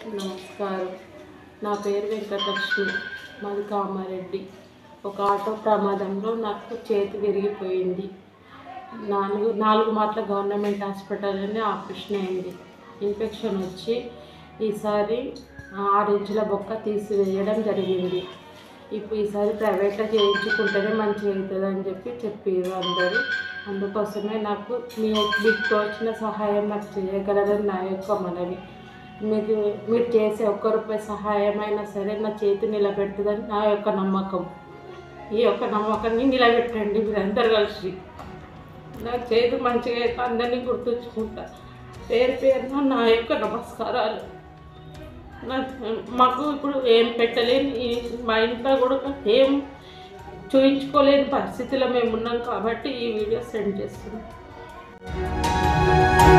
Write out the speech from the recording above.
నమస్కారం నా పేరు వెంకటలక్ష్మి మాది కామారెడ్డి ఒక ఆటో ప్రమాదంలో నాకు చేతి విరిగిపోయింది నాలుగు నాలుగు మాటల గవర్నమెంట్ హాస్పిటల్లోనే ఆపరేషన్ అయింది ఇన్ఫెక్షన్ వచ్చి ఈసారి ఆరు ఇంచుల బొక్క తీసివేయడం జరిగింది ఇప్పుడు ఈసారి ప్రైవేట్లో చేయించుకుంటేనే మంచిగా అవుతుంది అని చెప్పి చెప్పారు అందరూ అందుకోసమే నాకు మీ మీకు తోచిన సహాయం నాకు చేయగలరని నా యొక్క మనవి మీరు మీరు చేసే ఒక్క రూపాయి సహాయమైనా సరే నా చేతి నిలబెడుతుందని నా యొక్క నమ్మకం ఈ యొక్క నమ్మకాన్ని నిలబెట్టండి మీరందరూ కలిసి నా చేతి మంచిగా అయితే అందరినీ గుర్తుంచుకుంటా పేరు పేరున నా యొక్క నమస్కారాలు నా- మాకు ఇప్పుడు ఏం పెట్టలేని ఈ- మా ఇంట్లో కూడా ఏం చూయించుకోలేని పరిస్థితిలో మేము ఉన్నాం కాబట్టి ఈ వీడియో సెండ్ చేస్తున్నాం